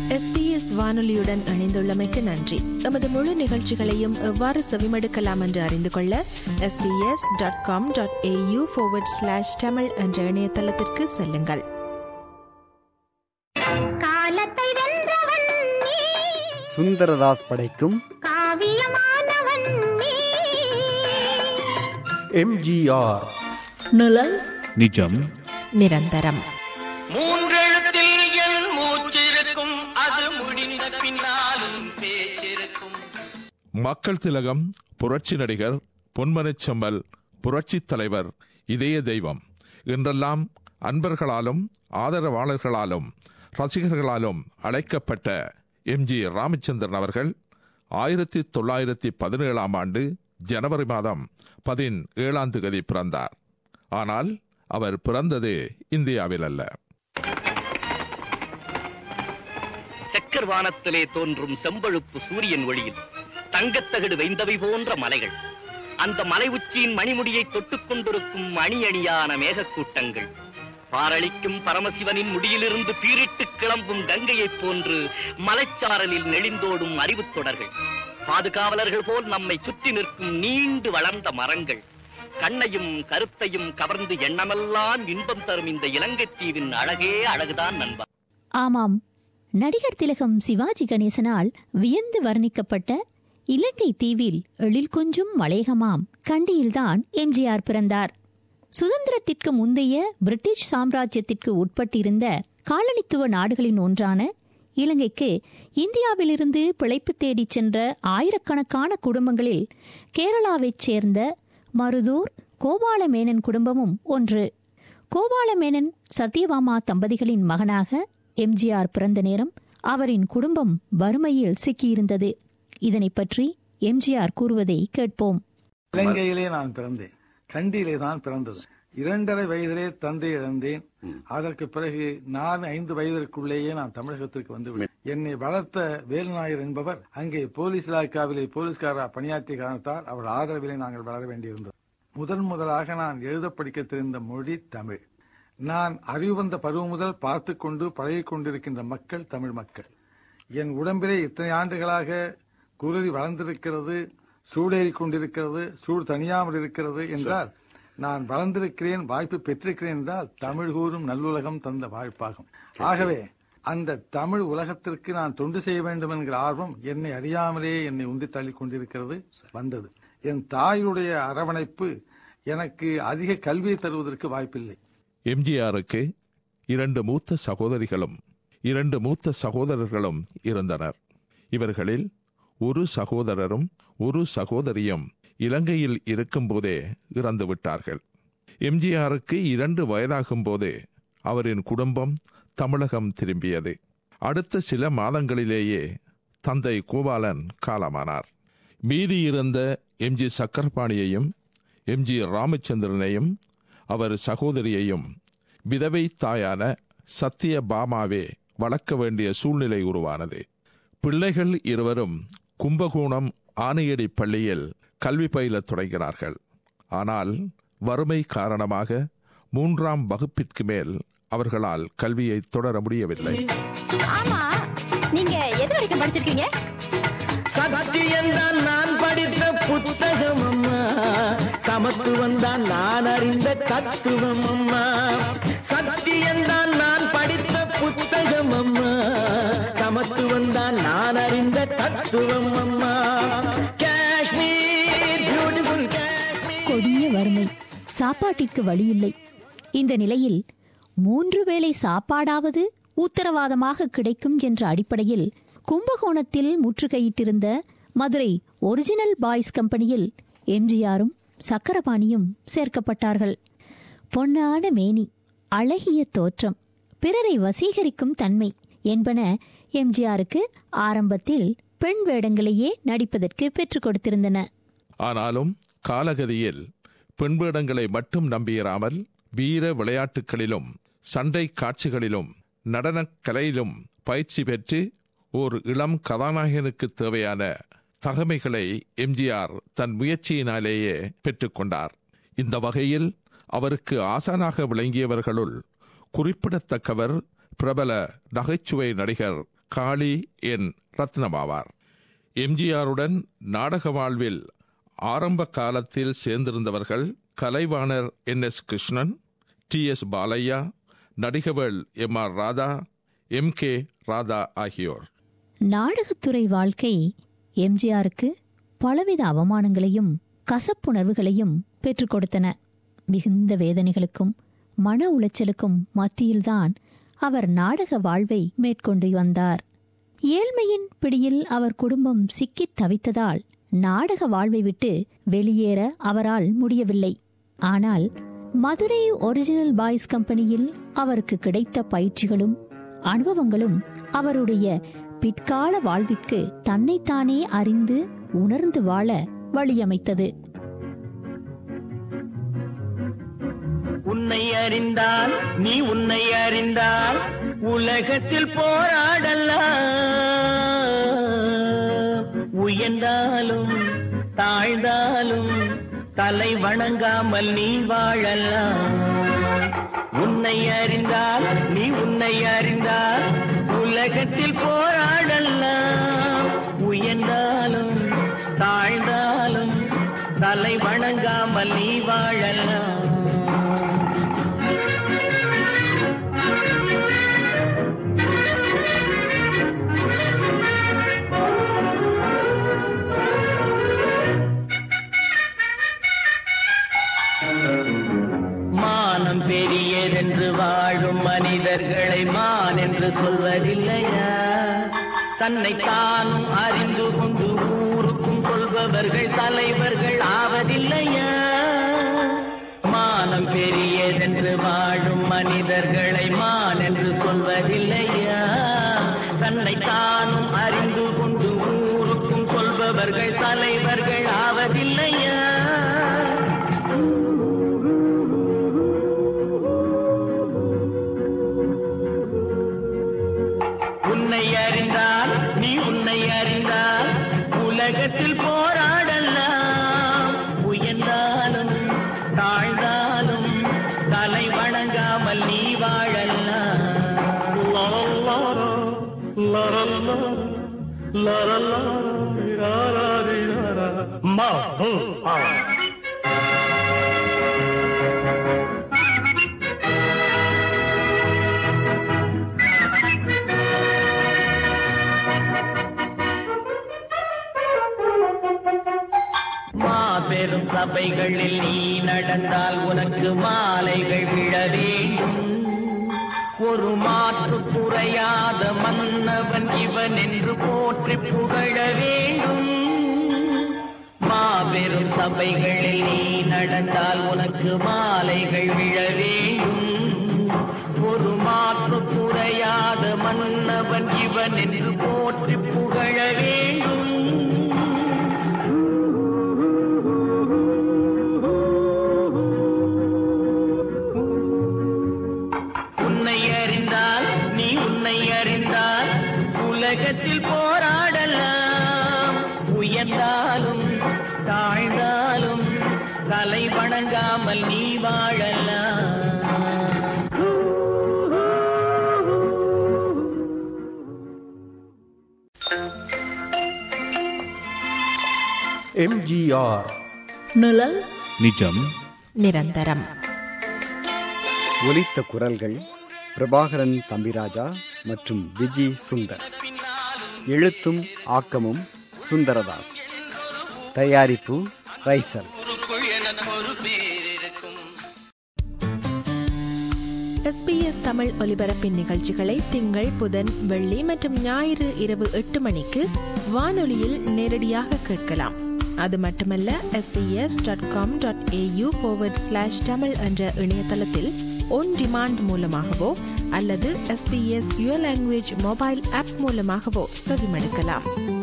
SBS வானொலியுடன் இணைந்துள்ளமைக்கு நன்றி எமது முழு நிகழ்ச்சிகளையும் எவ்வாறு செவிமடுக்கலாம் என்று அறிந்து கொள்ள SBS dot com dot AU slash Tamil என்ற இணையதளத்திற்கு செல்லுங்கள் காலத்தை வென்றவன் நீ சுந்தரதாஸ் படைக்கும் காவியமானவன் நீ எம்ஜிஆர் நிழல் நிஜம் நிரந்தரம் மூன்றெழுத்தில் என் மூச்சிருக்கும் அது முடிந்த பின்னாலும் பேச்சிருக்கும் மக்கள் திலகம் புரட்சி நடிகர் பொன்மனச் செம்மல் புரட்சித் தலைவர் இதய தெய்வம் என்றெல்லாம் அன்பர்களாலும் ஆதரவாளர்களாலும் ரசிகர்களாலும் அழைக்கப்பட்ட எம்ஜி ராமச்சந்திரன் அவர்கள் ஆயிரத்தி தொள்ளாயிரத்தி பதினேழாம் ஆண்டு ஜனவரி மாதம் பதின் ஏழாம் தேதி பிறந்தார் ஆனால் அவர் பிறந்தது இந்தியாவில் அல்ல செக்கர் வானத்திலே தோன்றும் செம்பழுப்பு சூரியன் ஒளியில் தங்கத்தகடு வைந்தவை போன்ற மலைகள் அந்த மலை உச்சியின் மணிமுடியை தொட்டுக் கொண்டிருக்கும் அணி அணியான மேகக்கூட்டங்கள் பாரளிக்கும் பரமசிவனின் முடியிலிருந்து பீரிட்டு கிளம்பும் கங்கையைப் போன்று மலைச்சாரலில் நெளிந்தோடும் அறிவுத் தொடர்கள் பாதுகாவலர்கள் போல் நம்மை சுற்றி நிற்கும் நீண்டு வளர்ந்த மரங்கள் கண்ணையும் கருத்தையும் கவர்ந்து எண்ணமெல்லாம் இன்பம் தரும் இந்த இலங்கைத் தீவின் அழகே அழகுதான் நண்பா ஆமாம் நடிகர் திலகம் சிவாஜி கணேசனால் வியந்து வர்ணிக்கப்பட்ட இலங்கை தீவில் எழில் கொஞ்சும் மலையகமாம் கண்டியில்தான் எம்ஜிஆர் பிறந்தார் சுதந்திரத்திற்கு முந்தைய பிரிட்டிஷ் சாம்ராஜ்யத்திற்கு உட்பட்டிருந்த காலனித்துவ நாடுகளின் ஒன்றான இலங்கைக்கு இந்தியாவிலிருந்து பிழைப்பு தேடிச் சென்ற ஆயிரக்கணக்கான குடும்பங்களில் கேரளாவைச் சேர்ந்த மருதூர் கோபாலமேனன் குடும்பமும் ஒன்று கோபாலமேனன் சத்யபாமா தம்பதிகளின் மகனாக எம்ஜிஆர் பிறந்த நேரம் அவரின் குடும்பம் வறுமையில் சிக்கியிருந்தது இதனைப் பற்றி எம்ஜிஆர் கூறுவதை கேட்போம் இலங்கையிலே நான் பிறந்தேன் கண்டியிலே தான் பிறந்தது இரண்டரை வயதிலே தந்தை இழந்தேன் அதற்கு பிறகு நான் ஐந்து வயதிற்குள்ளேயே நான் தமிழகத்திற்கு வந்து விட்டேன். என்னை வளர்த்த வேலுநாயர் என்பவர் அங்கே போலீஸ் இலாக்காவிலே போலீஸ்காரா பணியாற்றிய காரணத்தால் அவர் ஆதரவிலே நாங்கள் வளர வேண்டியிருந்தது முதன் முதலாக நான் எழுத படிக்க தெரிந்த மொழி தமிழ் நான் அறிவு வந்த பருவம் முதல் பார்த்து கொண்டு பழகிக் கொண்டிருக்கின்ற மக்கள் தமிழ் மக்கள் என் உடம்பிலே இத்தனை ஆண்டுகளாக குருதி வளர்ந்திருக்கிறது சூடேறி கொண்டிருக்கிறது சூடு தணியாமல் இருக்கிறது என்றால் நான் வளர்ந்திருக்கிறேன் வாய்ப்பு பெற்றிருக்கிறேன் என்றால் தமிழ் கூறும் நல்லுலகம் தந்த வாய்ப்பாகும் ஆகவே அந்த தமிழ் உலகத்திற்கு நான் தொண்டு செய்ய வேண்டும் என்கிற ஆர்வம் என்னை அறியாமலே என்னை உந்தி தள்ளிக் கொண்டிருக்கிறது வந்தது என் தாயுடைய அரவணைப்பு எனக்கு அதிக கல்வியை தருவதற்கு வாய்ப்பில்லை எம்ஜிஆருக்கு இரண்டு மூத்த சகோதரிகளும் இரண்டு மூத்த சகோதரர்களும் இருந்தனர் இவர்களில் ஒரு சகோதரரும் ஒரு சகோதரியும் இலங்கையில் இருக்கும்போதே இறந்து விட்டார்கள் எம்ஜிஆருக்கு இரண்டு வயதாகும் போது அவரின் குடும்பம் தமிழகம் திரும்பியது அடுத்த சில மாதங்களிலேயே தந்தை கோபாலன் காலமானார் மீதி இருந்த எம்ஜி சக்கரபாணியையும் எம்ஜி ராமச்சந்திரனையும் அவர் சகோதரியையும் விதவை தாயான சத்திய பாமாவே வளர்க்க வேண்டிய சூழ்நிலை உருவானது பிள்ளைகள் இருவரும் கும்பகோணம் ஆனையடி பள்ளியில் கல்வி பயிலத் தொடங்கினார்கள் ஆனால் வறுமை காரணமாக மூன்றாம் வகுப்பிற்கு மேல் அவர்களால் கல்வியை தொடர முடியவில்லை ஆமா நீங்க எது வரைக்கும் படிச்சிருக்கீங்க சத்தியந்தான் நான் படித்த புத்தகம் அம்மா சமத்துவம் தான் நான் அறிந்த தத்துவம் அம்மா சத்தியந்தான் நான் படித்த புத்தகம் அம்மா சமத்துவம் தான் நான் அறிந்த தத்துவம் அம்மா காஷ்மீர் பியூட்டிஃபுல் காஷ்மீர் கொடிய வறுமை சாப்பாட்டிற்கு வழியில்லை இந்த நிலையில் மூன்று வேளை சாப்பாடாவது உத்தரவாதமாக கிடைக்கும் என்ற அடிப்படையில் கும்பகோணத்தில் முற்றுகையிட்டிருந்த மதுரை ஒரிஜினல் பாய்ஸ் கம்பெனியில் எம்ஜிஆரும் சக்கரபாணியும் சேர்க்கப்பட்டார்கள் பொன்னான மேனி அழகிய தோற்றம் பிறரை வசீகரிக்கும் தன்மை என்பன எம்ஜிஆருக்கு ஆரம்பத்தில் பெண் வேடங்களையே நடிப்பதற்கு பெற்றுக் கொடுத்திருந்தன ஆனாலும் காலகதியில் பெண் வேடங்களை மட்டும் நம்பியிராமல் வீர விளையாட்டுகளிலும் சண்டை காட்சிகளிலும் நடனக் கலையிலும் பயிற்சி பெற்று ஓர் இளம் கதாநாயகனுக்கு தேவையான தகமைகளை எம்ஜிஆர் தன் முயற்சியினாலேயே பெற்றுக்கொண்டார் இந்த வகையில் அவருக்கு ஆசானாக விளங்கியவர்களுள் குறிப்பிடத்தக்கவர் பிரபல நகைச்சுவை நடிகர் காளி என் ரத்னமாவார் எம்ஜிஆருடன் நாடக வாழ்வில் ஆரம்ப காலத்தில் சேர்ந்திருந்தவர்கள் Kalaivanar N S Krishnan T S Balaiah நடிகவள் M R Radha M K Radha ஆகியோர் நாடகத்துறை வாழ்க்கை எம்ஜிஆருக்கு பலவித அவமானங்களையும் கசப்புணர்வுகளையும் பெற்றுக் கொடுத்தன மிகுந்த வேதனைகளுக்கும் மன உளைச்சலுக்கும் மத்தியில்தான் அவர் நாடக வாழ்வை மேற்கொண்டு வந்தார் ஏழ்மையின் பிடியில் அவர் குடும்பம் சிக்கித் தவித்ததால் நாடக வாழ்வை விட்டு வெளியேற அவரால் முடியவில்லை ஆனால் மதுரை ஒரிஜினல் பாய்ஸ் கம்பெனியில் அவருக்கு கிடைத்த பயிற்சிகளும் அனுபவங்களும் அவருடைய பிற்கால வாழ்விற்கு தன்னைத்தானே அறிந்து உணர்ந்து வாழ வழியமைத்தது உன்னை அறிந்தால் நீ உன்னை அறிந்தால் உலகத்தில் போராடலாம் உயர்ந்தாலும் தாழ்ந்தாலும் தலை வணங்காமல் நீ வாழலாம் உன்னை அறிந்தால் நீ உன்னை அறிந்தால் உலகத்தில் போராடலாம் உயர்ந்தாலும் தாழ்ந்தாலும் தலை வணங்காமல் நீ வாழலாம் மானம் பெரியதென்று வாழும் மனிதர்களை மான் என்று சொல்வதில்லையா தன்னை தானும் அறிந்து கொண்டு ஊருக்கும் கொள்பவர்கள் தலைவர்கள் ஆவதில்லையா மானம் பெரியதென்று வாழும் மனிதர்களை மான் என்று சொல்வதில்லையா தன்னை தானும் அறிந்து கொண்டு ஊருக்கும் கொள்பவர்கள் தலைவர்கள் ஆவதில்லையா உன்னை அறிந்தால் நீ உன்னை அறிந்தால் உலகத்தில் போராடலாம் உயர்ந்தாலும் தாழ்ந்தாலும் தலை வணங்காமல் நீ வாழலாம் லரல்லா, லரல்லா, லரல்லா, ராராரிராரா. மா, ஹூ, ஆ. மாபெரும் சபைகளில் நீ நடந்தால் உனக்கு மாலைகள் விழ வேண்டும் ஒரு மாற்று குறையாத மன்னவன் இவன் என்று போற்றி புகழ வேண்டும் மாபெரும் சபைகளில் நீ நடந்தால் உனக்கு மாலைகள் விழ வேண்டும் ஒரு மாற்று குறையாத மன்னவன் இவன் என்று போற்றி புகழ வேண்டும் உன்னை அறிந்தால் நீ உன்னை அறிந்தால் உலகத்தில் போராடலாம் உயர்ந்தாலும் தாழ்ந்தாலும் தலை வணங்காமல் நீ வாழலாம் எம்ஜிஆர் நிழல் நிஜம் நிரந்தரம் ஒலித்த குரல்கள் பிரபாகரன் தம்பிராஜா மற்றும் விஜி சுந்தர் எழுத்தும் ஆக்கமும் சுந்தரதாஸ் தயாரிப்பு ரைசல் எஸ்பிஎஸ் தமிழ் ஒலிபரப்பின் நிகழ்ச்சிகளை திங்கள் புதன் வெள்ளி மற்றும் ஞாயிறு இரவு எட்டு மணிக்கு வானொலியில் நேரடியாக கேட்கலாம் அது மட்டுமல்ல SBS dot com dot AU slash Tamil என்ற இணையதளத்தில் ஒன் டிமாண்ட் மூலமாகவோ அல்லது SBS your language mobile app மூலமாகவோ செவிமடுக்கலாம்